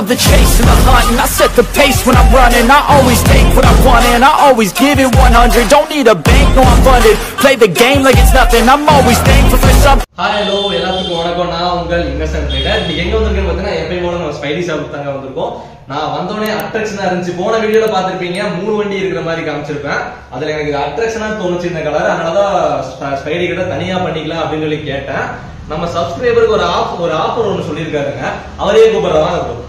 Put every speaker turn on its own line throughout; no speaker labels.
the chase and the hunt And I set the pace when I'm running I always take what I want and I always give it 100 Don't need a bank, no I'm funded Play the game like it's nothing I'm always thankful for something
hi hello எல்லாத்துக்கும் வணக்கம் நான் உங்கள் Innocent rider இன்னைக்கு எங்க வந்திருக்கேன்னு பார்த்தீங்கன்னா எப்பயும் போல நம்ம ஸ்பைடி ஷாப் தாங்க வந்திருக்கோம் நான் வந்தோடனே அட்ராக்ஷனா இருந்துச்சு போன வீடியோல பார்த்திருப்பீங்க மூணு வண்டி இருக்கிற மாதிரி காமிச்சிருப்பேன் அதுல எனக்கு அட்ராக்ஷனா தோணுச்சு இந்த கலர் அதனாலதான் ஸ்பைடி கிட்ட தனியா பண்ணிக்கலாம் அப்படின்னு சொல்லி கேட்டேன் நம்ம சப்ஸ்கிரைபருக்கு ஒரு ஆஃப் ஒரு ஆஃபர் ஒன்று சொல்லியிருக்காருங்க அவரே கூப்பிடுறதா ப்ரோ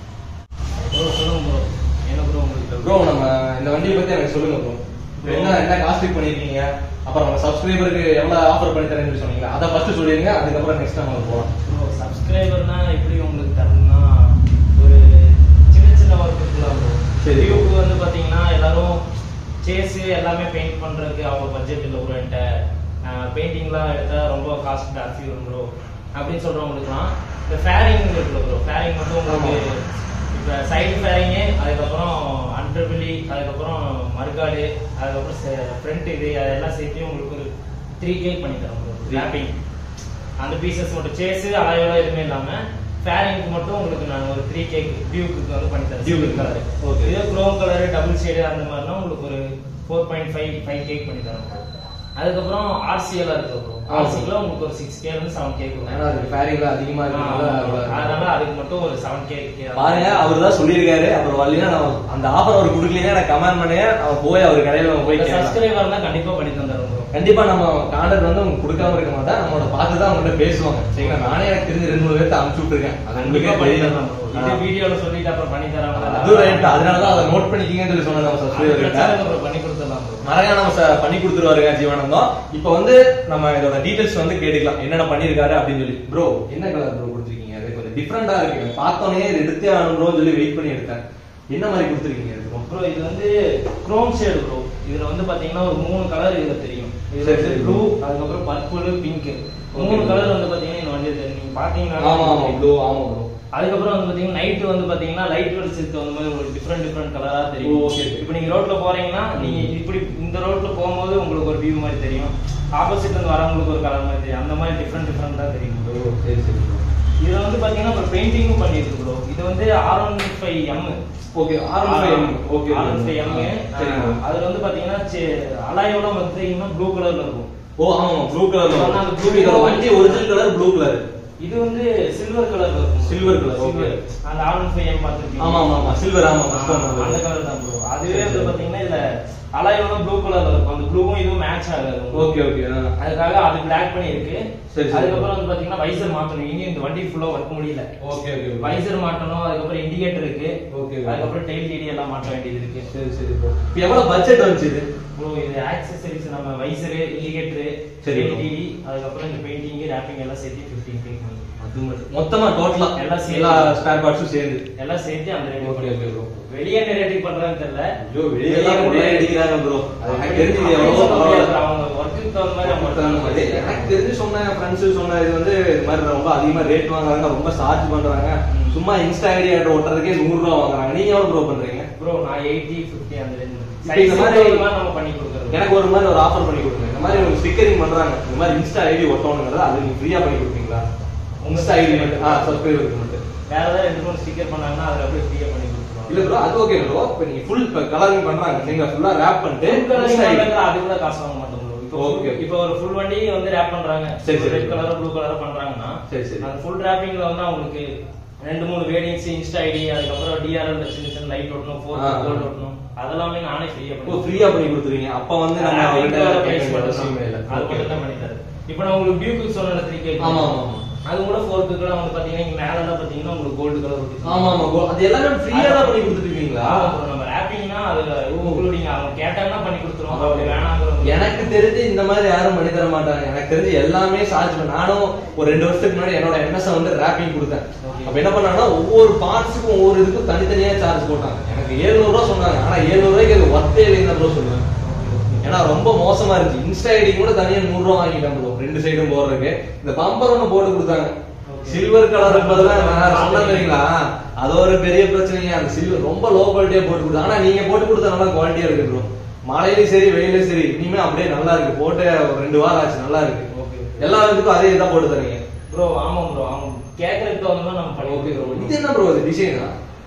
ப்ரோ சொல்லுங்க ப்ரோ என்ன ப்ரோ உங்களுக்கு
ப்ரோ நம்ம இந்த வண்டியை பத்தி எனக்கு சொல்லுங்க ப்ரோ என்ன என்ன காஸ்ட் பண்ணிருக்கீங்க அப்புறம் நம்ம சப்ஸ்கிரைபருக்கு எவ்வளவு ஆஃபர் பண்ணி தரேன்னு சொல்லி சொன்னீங்க அதை ஃபர்ஸ்ட் சொல்லிருங்க அதுக்கப்புறம் நெக்ஸ்ட் நம்ம போகலாம்
ப்ரோ சப்ஸ்கிரைபர்னா எப்படி உங்களுக்கு தரணும்னா ஒரு சின்ன சின்ன ஒர்க் இருக்கலாம் ப்ரோ
சரி.
வியூக்கு வந்து பாத்தீங்கன்னா எல்லாரும் சேஸ் எல்லாமே பெயிண்ட் பண்றதுக்கு அவங்க பட்ஜெட் இல்லை ப்ரோ என்கிட்ட பெயிண்டிங்லாம் எடுத்தா ரொம்ப காஸ்ட் ஜாஸ்தி வரும் ப்ரோ அப்படின்னு சொல்றவங்களுக்குலாம் இந்த ஃபேரிங் இருக்குல்ல ப்ரோ ஃபேரிங் மட்டும் உங்களுக்கு இப்போ சைடு ஃபேரிங்கு அதுக்கப்புறம் அண்டர்பிலி அதுக்கப்புறம் மறுகாடு அதுக்கப்புறம் ஃப்ரண்ட் இது அதெல்லாம் சேர்த்து உங்களுக்கு ஒரு த்ரீ கே பண்ணி தரோம் ப்ரோ ரேப்பிங் அந்த பீசஸ் மட்டும் சேஸ் அலையோட எதுவுமே இல்லாம ஃபேரிங்க்கு மட்டும் உங்களுக்கு நான் ஒரு த்ரீ கேக் டியூக்கு வந்து பண்ணி தரேன்
Duke
டியூக் கலர்
Okay.
இதே குரோம் கலர் டபுள் ஷேடு அந்த மாதிரினா உங்களுக்கு ஒரு ஃபோர் பாயிண்ட் ஃபைவ் ஃபைவ் கேக் பண்ணி தரோம் அதுக்கப்புறம் ஆர்சிஎல் இருக்கு ப்ரோ
ஆ.
ஆர்சிஎல் உங்களுக்கு ஒரு சிக்ஸ் கேல இருந்து செவன் கேக்
ஏன்னா அதுக்கு ஃபேரிங்ல அதிகமா இருக்கனால அவ்வளவு
அதனால அதுக்கு மட்டும் ஒரு செவன் கேக்
பாருங்க அவர் தான் சொல்லியிருக்காரு அப்புறம் வரலையா நான் அந்த ஆஃபர் அவர் கொடுக்கலீங்கன்னா எனக்கு கமெண்ட் பண்ணுங்க அவன் போய் அவர் கடையில நம்ம போய் கேட்கலாம்
சப்ஸ்கிரைபர் தான் கண்டிப்பா பண்ணி தந்துடுறோம் ப்ரோ
கண்டிப்பா நம்ம கான்டாக்ட் வந்து அவங்க கொடுக்காம இருக்க மாட்டா நம்மளோட பார்த்து தான் அவங்கள்ட்ட பேசுவாங்க சரிங்களா நானே எனக்கு தெரிஞ்ச ரெண்டு மூணு பேர்த்த அனுப்பிச்சு விட்டுருக்கேன் அது
கண்டிப்பா
உங்களுக்கே
பண்ணி
தெரியும்
தரலாம் ப்ரோ இது வீடியோல சொல்லிட்டு அப்புறம் பண்ணி தராங்க
அது ரைட் அதனாலதான் அதை நோட் பண்ணிக்கிங்கன்னு சொல்லி சொன்னேன் நம்ம சப்ஸ்கிரைபர் கிட்ட
ப்ரோ பண்ணி கொடுத்துடலாம் ப்ரோ
நிறைய நம்ம ச- பண்ணி கொடுத்துருவாருங்க ஜீவானந்தம் இப்போ வந்து நம்ம இதோட டீடைல்ஸ் வந்து கேட்டுக்கலாம் என்னென்ன பண்ணிருக்காரு அப்படின்னு சொல்லி ப்ரோ என்ன கலர் ப்ரோ கொடுத்துருக்கீங்க அது கொஞ்சம் டிஃப்ரெண்டா இருக்கு பார்த்தோன்னே இது எடுத்தே ஆகணும் ப்ரோ சொல்லி வெயிட் பண்ணி எடுத்தேன் என்ன மாதிரி கொடுத்துருக்கீங்க இது bro?
ப்ரோ இது வந்து குரோம் ஷேடு ப்ரோ இதுல வந்து பாத்தீங்கன்னா ஒரு மூணு கலர் இதுல தெரியும் இதுல
சரி,
வந்து
சரி.
ப்ளூ அதுக்கப்புறம் பர்பிள் பிங்க்
Okay.
மூணு கலர் வந்து பாத்தீங்கன்னா இந்த வண்டியில தெரியும் நீங்க பாத்தீங்கன்னா
ஆமா ஆமா ப்ளூ ஆமா ப்ரோ
அதுக்கப்புறம் வந்து பாத்தீங்கன்னா நைட் வந்து பாத்தீங்கன்னா லைட் வெளிச்சத்துக்கு வந்து மாதிரி உங்களுக்கு டிஃப்ரெண்ட் டிஃப்ரெண்ட் கலரா தெரியும்
ஓ, okay, okay.
இப்போ நீங்க ரோட்ல போறீங்கன்னா நீங்க இப்படி இந்த ரோட்ல போகும்போது உங்களுக்கு ஒரு வியூ மாதிரி தெரியும் ஆப்போசிட்ல இருந்து வரவங்களுக்கு ஒரு கலர் மாதிரி தெரியும் அந்த மாதிரி டிஃப்ரெண்ட் டிஃப்ரெண்டா தெரியும் bro.
ஓ சரி சரி ப்ரோ
இதுல வந்து பாத்தீங்கன்னா இப்போ பெயிண்டிங்கும் பண்ணிருக்கு ப்ரோ இது வந்து R one five M
okay R one five okay
R one five M
சரி bro.
அதுல வந்து பாத்தீங்கன்னா அலாயோட வந்து ப்ளூ கலர்ல இருக்கும்
ஓ ஆமா ப்ளூ கலர்ல
ஆனா அந்த blue
இதோட வண்டி ஒரிஜினல் கலர் ப்ளூ கலர்
இது வந்து சில்வர் கலர்ல இருக்கும்
Silver color, okay.
அந்த ஆர் ஒன் ஃபைவ் எம் பார்த்துருக்கீங்க
ஆமா ஆமா ஆமா சில்வர் ஆமா first one
அந்த
வந்தது.
கலர் தான் ப்ரோ அதுவே
சரி,
வந்து
சரி.
பாத்தீங்கன்னா இதுல அலாயோட ப்ளூ கலர்ல இருக்கும் அந்த ப்ளூவும் இதுவும் மேட்ச் ஆகாது
ஓகே ஓகே ஆ.
அதுக்காக அது பிளாக் பண்ணி இருக்கு
சரி, சரி.
அதுக்கப்புறம் வந்து பாத்தீங்கன்னா வைசர் மாத்தணும் இனி இந்த வண்டி ஃபுல்லா ஒர்க் முடியல
ஓகே ஓகே ஓகே.
வைசர் மாட்டணும் அதுக்கப்புறம் இண்டிகேட்டர் இருக்கு
Okay, okay.
அதுக்கப்புறம் டெயில் டிடி எல்லாம் மாட்ட வேண்டியது இருக்கு
சரி சரி ப்ரோ இப்போ எவ்வளவு பட்ஜெட் வந்துச்சு இது
ப்ரோ இது ஆக்சசரிஸ் நம்ம வைசர் இண்டிகேட்டர்
சரி,
டெயில்
bro.
டிடி அதுக்கப்புறம் இந்த பெயிண்டிங் ரேப்பிங் எல்லாம் சேர்த்து 15 பே பண்ணி
அது மட்டும் மொத்தமா டோட்டலா
எல்லாம் சேர்ந்து.
எல்லா ஸ்பேர் பார்ட்ஸும் சேர்ந்து
எல்லாம் சேர்த்து அந்த ரேட்
ஓகே ஓகே ப்ரோ
வெளியே என்ன ரேட்டுக்கு பண்றான்னு தெரியல
ஐயோ வெளியே எல்லாம் கொள்ளைய அடிக்கிறாங்க ப்ரோ அது எனக்கு தெரிஞ்சு
அப்படி
எவ்வளவோ
சொல்ல முடியாது.
பரவாயில்ல
அவங்க ஒர்க்குக்கு தகுந்த மாதிரி அவங்க
தகுந்த மாதிரி. எனக்கு தெரிஞ்சு சொன்ன ஃப்ரெண்ட்ஸ் சொன்ன இது வந்து இது மாதிரி ரொம்ப அதிகமா ரேட் வாங்குறாங்க ரொம்ப சார்ஜ் பண்றாங்க
ம்.
சும்மா இன்ஸ்டா ஐடி ஓட்டுறதுக்கே நூறு ரூபா வாங்குறாங்க நீங்க எவ்வளவு ப்ரோ பண்றீங்க
ப்ரோ நான் எயிட்டி ஃபிஃப்டி அந்த ரேஞ்ச்
இப்ப இந்த மாதிரி-
நம்ம பண்ணி கொடுக்குறோம்
எனக்கு ஒரு மாதிரி ஒரு ஆஃபர் பண்ணி கொடுங்க இந்த மாதிரி உங்களுக்கு ஸ்டிக்கரிங் பண்றாங்க இந்த மாதிரி இன்ஸ்டா ஐடி ஒட்டணுங்கிறத அது நீங்க ஃப்ரீயா பண்ணி கொடுப்பீங்களா
உங்க
இன்ஸ்டா ஐடி மட்டும் ஆ சப்ஸ்கிரைபருக்கு மட்டும்
வேற ஏதாவது ரெண்டு மூணு ஸ்டிக்கர் பண்ணாங்கன்னா அதுல அப்படியே ஃப்ரீயா பண்ணி கொடுத்துருவோம்
இல்ல ப்ரோ அது ஓகே ப்ரோ இப்போ நீங்க ஃபுல் கலரிங் பண்றாங்க நீங்க ஃபுல்லா ரேப் பண்ணிட்டு Insta ID.
அது கூட காசு வாங்க மாட்டோம் bro. இப்போ
Okay.
இப்போ ஒரு ஃபுல் வண்டி வந்து ரேப் பண்றாங்க
சரி, சரி.
ரெட் கலர் ப்ளூ கலர் பண்றாங்கன்னா
சரி, சரி.
அந்த ஃபுல் ரேப்பிங்ல வந்து அவங்களுக்கு ரெண்டு மூணு வேடிங்ஸ் இன்ஸ்டா ஐடி அதுக்கப்புறம் டிஆர்எல் சின்ன சின்ன லைட் ஒட்டணும் ஃபோர்
ஆ.
கோல்ட் ஒட்டணும் அதெல்லாமே நானே ஃப்ரீயா
ஓ ஃப்ரீயா பண்ணி கொடுத்துருவீங்க அப்ப வந்து நம்ம அவர்கிட்ட கேட்க வேண்டிய அவசியமே இல்ல
அது மட்டும் தான் பண்ணி தரேன் இப்போ நான் உங்களுக்கு பியூக்கு சொன்ன த்ரீ கே
ஆமா, ஆமா, ஆமா.
அது கூட ஃபோர்த்துக்குலாம் வந்து பாத்தீங்கன்னா இங்க மேல எல்லாம் பாத்தீங்கன்னா உங்களுக்கு கோல்டு கலர் ஒட்டி
ஆமா ஆமா bro. அது எல்லாமே ஃப்ரீயா தான் பண்ணி கொடுத்துருக்கீங்களா
ஆமா bro, நம்ம ரேப்பிங்னா அதுல இன்க்ளூடிங் அவங்க கேட்டாங்கன்னா பண்ணி கொடுத்துருவோம் அப்படி வேணாங்கிறவங்க
எனக்கு தெரிஞ்சு இந்த மாதிரி யாரும் பண்ணி தர மாட்டாங்க எனக்கு தெரிஞ்சு எல்லாமே சார்ஜ் பண்ண நானும் ஒரு ரெண்டு வருஷத்துக்கு முன்னாடி என்னோட என்எஸ் வந்து ரேப்பிங் கொடுத்தேன்
Okay.
அப்ப என்ன பண்ணாங்கன்னா ஒவ்வொரு பார்ட்ஸுக்கும் ஒவ்வொரு இதுக்கும் தனித்தனியா சார்ஜ் போட்டாங்க எனக்கு 700 ரூபா சொன்னாங்க ஆனா 700 ரூபாய்க்கு அது ஒர்த்தே இல்லைன்னு ப்ரோ சொல்லுவேன் ஏன்னா ரொம்ப மோசமா இருந்துச்சு இன்ஸ்டா ஐடி கூட தனியா நூறு ரூபா வாங்கிட்டேன் ப்ரோ ரெண்டு சைடும் போடுறதுக்கு இந்த பம்பர் ஒண்ணு போட்டு கொடுத்தாங்க
Okay.
சில்வர் கலருக்கு பதிலா நான் சொன்னேன் தெரியுங்களா அது ஒரு பெரிய பிரச்சனைங்க அந்த சில்வர் ரொம்ப லோ குவாலிட்டியா போட்டு கொடுத்தாங்க ஆனா நீங்க போட்டு கொடுத்த நல்லா குவாலிட்டியா இருக்கு ப்ரோ மழையிலயும் சரி வெயிலும் சரி இனிமே அப்படியே நல்லா இருக்கு போட்டு ஒரு ரெண்டு வாரம் ஆச்சு நல்லா இருக்கு
ஓகே
எல்லா இதுக்கும் அதே இதான் போட்டு தரீங்க
ப்ரோ ஆமா ப்ரோ அவங்க கேக்குறதுக்கு தகுந்த மாதிரி நம்ம பண்ணி
ஓகே ப்ரோ
கொடுத்துருவோம்
இது என்ன ப்ரோ இது டிசைனா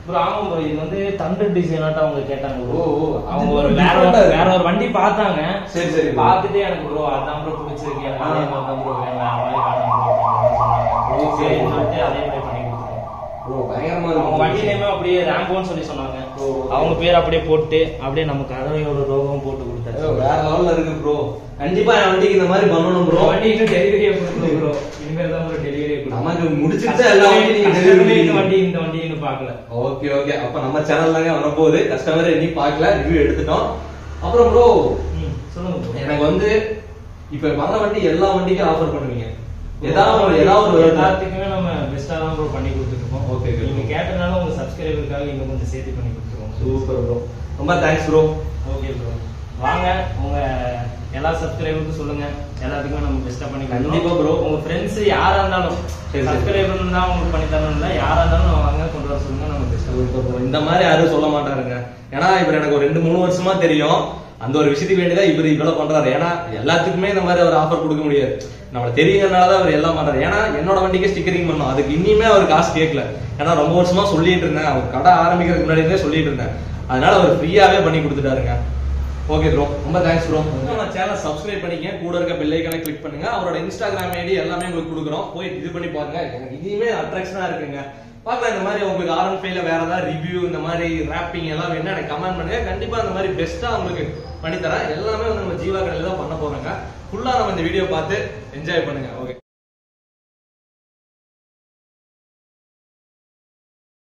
ப்ரோ ஆமா ப்ரோ இது வந்து தண்டர் டிசைனாட்ட அவங்க கேட்டாங்க bro.
ஓ, ஓ.
அவங்க
இது
ஒரு
different
வேற
ஆ
ஒரு
இருக்கு.
வேற ஒரு வண்டி பார்த்தாங்க
சரி, சரி bro.
பார்த்துட்டு எனக்கு ப்ரோ அதான் ப்ரோ பிடிச்சிருக்கு எனக்கு அதே மாதிரி தான் ப்ரோ வேணும் வேற மாதிரி வேணும் ப்ரோ அப்படின்னு சொன்னாங்க
ஓ, சரி.
சரின்னு சொல்லிட்டு அதே மாதிரி பண்ணி கொடுத்துட்டோம்
ப்ரோ பயங்கரமா
அவங்க
இருக்கு
வண்டி நேமே அப்படியே ரேம்போன்னு சொல்லி சொன்னாங்க
ஓ, ஓகே.
அவங்க பேர் அப்படியே போட்டு அப்படியே நம்ம கதவையோட ரோகம் போட்டு
ஐயோ,
கொடுத்தாரு
வேற லெவல்ல இருக்கு ப்ரோ கண்டிப்பா என் வண்டிக்கு இந்த மாதிரி பண்ணணும் ப்ரோ
வண்டி இன்னும் டெலிவரியே கொடுக்கல ப்ரோ இனிமேல் தான் ப்ரோ டெலிவரியே
நமக்கு முடிச்சிட்டு தான் எல்லா வண்டியும் நீங்க delivery
இந்த வண்டி இந்த வண்டி இன்னும் பார்க்கல
ஓகே ஓகே அப்ப நம்ம சேனல் தாங்க வரப்போகுது கஸ்டமர் இனி பார்க்கல ரிவ்யூ எடுத்துட்டோம் அப்புறம் ப்ரோ
ம், சொல்லுங்க ப்ரோ
எனக்கு வந்து இப்ப வர வண்டி எல்லா வண்டிக்கும் ஆஃபர் பண்ணுவீங்க ஏதாவது ஒரு ஏதாவது ஒரு
எல்லாத்துக்குமே நம்ம பெஸ்டா தான் ப்ரோ பண்ணி கொடுத்துருக்கோம்
Okay, okay.
நீங்க கேட்டனால உங்க சப்ஸ்கிரைபருக்காக இன்னும் கொஞ்சம் சேர்த்து பண்ணி கொடுத்துருவோம்
சூப்பர் ப்ரோ ரொம்ப தேங்க்ஸ் ப்ரோ
ஓகே ப்ரோ வாங்க உங்க எல்லா சப்ஸ்கிரைபருக்கும் சொல்லுங்க எல்லாத்துக்குமே நம்ம பெஸ்டா பண்ணி கொடுக்குறோம்.
கண்டிப்பா bro.
உங்க ஃப்ரெண்ட்ஸ் யாரா இருந்தாலும்
சரி, சரி.
சப்ஸ்கிரைபர் தான் உங்களுக்கு பண்ணி தரணும் இல்ல யாரா இருந்தாலும் வாங்க கொண்டு வர சொல்லுங்க நம்ம பெஸ்டா
சூப்பர் bro. இந்த மாதிரி யாரும் சொல்ல மாட்டாருங்க ஏன்னா இவர் எனக்கு ஒரு ரெண்டு மூணு வருஷமா தெரியும் அந்த ஒரு விஷயத்துக்கு வேண்டியதான் இவர் இவ்வளவு பண்றாரு ஏன்னா எல்லாத்துக்குமே இந்த மாதிரி அவர் ஆஃபர் கொடுக்க முடியாது நம்மள தெரியுங்கனாலதான் அவர் எல்லாம் பண்றாரு ஏன்னா என்னோட வண்டிக்கு ஸ்டிக்கரிங் பண்ணோம் அதுக்கு இன்னியுமே அவர் காசு கேட்கல ஏன்னா ரொம்ப வருஷமா சொல்லிட்டு இருந்தேன் அவர் கடை ஆரம்பிக்கிறதுக்கு முன்னாடி இருந்தே சொல்லிட்டு இருந்தேன் அதனால அவர் ஃப்ரீயாவே பண்ணி கொடுத்துட்டாருங்க ஓகே ப்ரோ ரொம்ப தேங்க்ஸ் ப்ரோ நம்ம சேனல் சப்ஸ்கிரைப் பண்ணிக்க கூட இருக்க பெல் ஐக்கனை கிளிக் பண்ணுங்க அவரோட இன்ஸ்டாகிராம் ஐடி எல்லாமே உங்களுக்கு கொடுக்குறோம் போய் இது பண்ணி பாருங்க எனக்கு இனிமே அட்ராக்ஷனா இருக்குங்க பார்க்கலாம் இந்த மாதிரி உங்களுக்கு ஆர் ஒன் ஃபைவ்ல வேற ஏதாவது ரிவ்யூ இந்த மாதிரி ரேப்பிங் எல்லாம் வேணா எனக்கு கமெண்ட் பண்ணுங்க கண்டிப்பா இந்த மாதிரி பெஸ்ட்டா உங்களுக்கு பண்ணி தரேன் எல்லாமே வந்து நம்ம ஜீவா கடையில தான் பண்ண போறோங்க ஃபுல்லா நம்ம இந்த வீடியோ பார்த்து என்ஜாய் பண்ணுங்க ஓகே